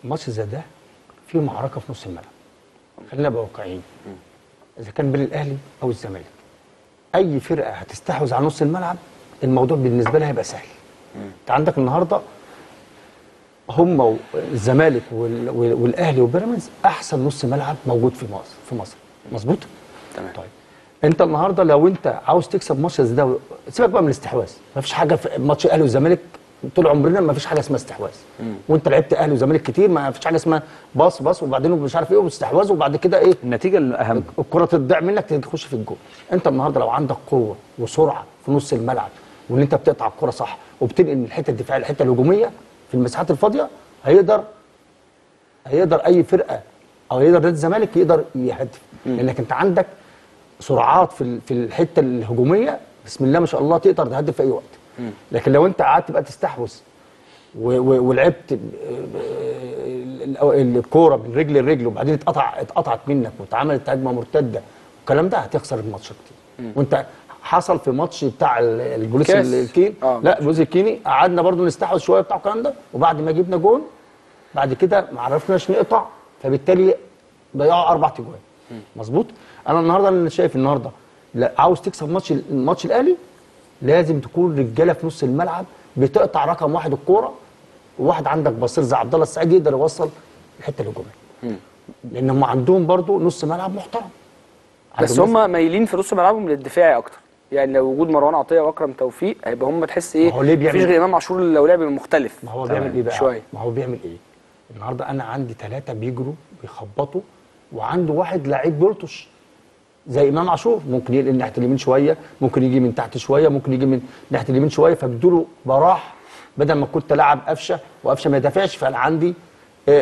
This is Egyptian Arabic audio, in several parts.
ماتش زي ده فيه معركه في نص الملعب خلينا نبقى واقعيين اذا كان بين الاهلي او الزمالك اي فرقه هتستحوذ على نص الملعب الموضوع بالنسبه لها هيبقى سهل انت عندك النهارده هم الزمالك وال- وال- والاهلي وبيراميدز احسن نص ملعب موجود في مصر في مصر مظبوط تمام. طيب انت النهارده لو انت عاوز تكسب ماتش زي ده سيبك بقى من الاستحواذ ما فيش حاجه في ماتش الاهلي والزمالك طول عمرنا ما فيش حاجه اسمها استحواذ وانت لعبت اهلي وزمالك كتير ما فيش حاجه اسمها باص باص وبعدين مش عارف ايه واستحواذ وبعد كده ايه النتيجه الاهم الكره تضيع منك تخش في الجول انت النهارده لو عندك قوه وسرعه في نص الملعب وان انت بتقطع الكره صح وبتنقل من الحته الدفاعيه للحته الهجوميه في المساحات الفاضيه هيقدر هيقدر اي فرقه او يقدر نادي الزمالك يقدر يهدف لانك انت عندك سرعات في ال- في الحته الهجوميه بسم الله ما شاء الله تقدر تهدف في اي وقت لكن لو انت قعدت بقى تستحوذ و- و- ولعبت ب- ال- ال- الكوره من رجل لرجل وبعدين اتقطع اتقطعت منك واتعملت هجمه مرتده والكلام ده هتخسر الماتش كتير وانت حصل في ماتش بتاع ال- الجوليس كاس. الكيني آه. لا الجوليس الكيني قعدنا برضو نستحوذ شويه بتاع الكلام ده وبعد ما جبنا جون بعد كده ما عرفناش نقطع فبالتالي ضيعوا اربع تجوان مظبوط انا النهارده انا شايف النهارده لا عاوز تكسب ماتش الماتش الاهلي لازم تكون رجاله في نص الملعب بتقطع رقم واحد الكوره وواحد عندك بصير زي عبد الله السعيد يقدر يوصل الحته الهجوميه لان هم عندهم برضو نص ملعب محترم بس عندهم هم مايلين في نص ملعبهم للدفاعي اكتر يعني لو وجود مروان عطيه واكرم توفيق هيبقى هم تحس ايه ما هو ليه بيعمل- مفيش غير امام عاشور لو لعب مختلف ما هو بيعمل ايه بقى؟ شوية. ما هو بيعمل ايه؟ النهارده انا عندي ثلاثه بيجروا بيخبطوا وعنده واحد لعيب بيلطش زي امام عاشور ممكن ينقل ناحيه اليمين شويه ممكن يجي من تحت شويه ممكن يجي من ناحيه اليمين شويه فبدوله براح بدل ما كنت لاعب قفشه وقفشه ما يدافعش فانا عندي آه،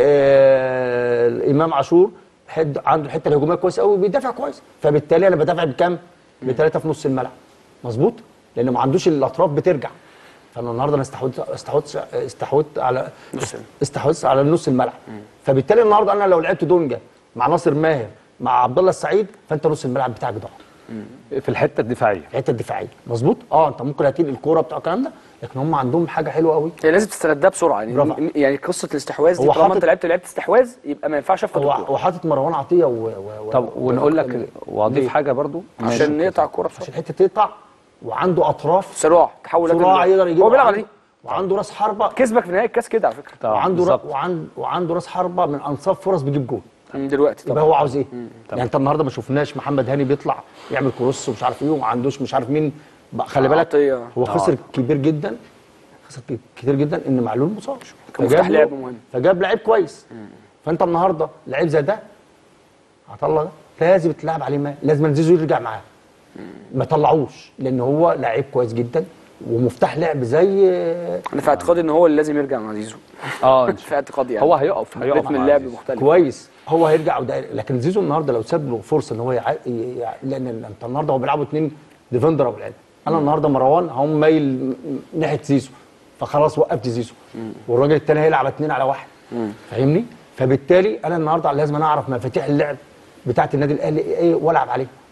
آه، الامام عاشور حد عنده الحته الهجوميه كويس قوي بيدافع كويس فبالتالي انا بدافع بكام؟ بثلاثه في نص الملعب مظبوط؟ لانه ما عندوش الاطراف بترجع فانا النهارده انا استحوذت استحوذت استحوذت على نص. استحوذت على نص الملعب فبالتالي النهارده انا لو لعبت دونجا مع ناصر ماهر مع عبد الله السعيد فانت نص الملعب بتاعك ضاع في الحته الدفاعيه في الحته الدفاعيه مظبوط اه انت ممكن هتنقل الكوره بتاع الكلام ده لكن هم عندهم حاجه حلوه قوي هي لازم تستردها بسرعه يعني برافو. يعني قصه الاستحواذ دي هو طالما حاطط- انت لعبت لعبت استحواذ يبقى ما ينفعش افقد هو الكوره هو حاطط مروان عطيه و, و... و... طب ونقول ليه؟ لك واضيف حاجه برضو عشان نقطع الكوره عشان بسرعه الحته تقطع وعنده اطراف صراع تحولات صراع ال- يقدر يجيب هو بيلعب على وعنده- دي وعنده راس حربه كسبك في نهائي الكاس كده على فكره طبعا وعنده را... بالظبط. وعنده وعنده راس حربه من انصاف فرص بيجيب جول من دلوقتي يبقى طبعا هو عاوز ايه؟ يعني انت النهارده ما شفناش محمد هاني بيطلع يعمل كروس ومش عارف ايه وما عندوش مش عارف مين بقى خلي بالك عطية. هو خسر كبير جدا خسر ك- كتير جدا ان معلول مصاب كان فجاب مفتاح له- لعب مهم. فجاب لعيب كويس فانت النهارده لعيب زي ده عطله ده لازم تلعب عليه ما لازم زيزو يرجع معاه ما طلعوش لان هو لعيب كويس جدا ومفتاح لعب زي انا في اعتقادي ان هو اللي لازم يرجع مع زيزو اه في اعتقادي يعني هو هيقف هيقف رتم مع اللعب عزيز. مختلف كويس هو هيرجع وده لكن زيزو النهارده لو ساب له فرصه ان هو يع... يع... لان انت النهارده هو بيلعبوا اثنين ديفندر ابو العلم انا النهارده مروان هم مايل ناحيه زيزو فخلاص وقفت زيزو والراجل الثاني هيلعب اثنين على واحد فاهمني فبالتالي انا النهارده لازم أنا اعرف مفاتيح اللعب بتاعه النادي الاهلي ايه والعب عليه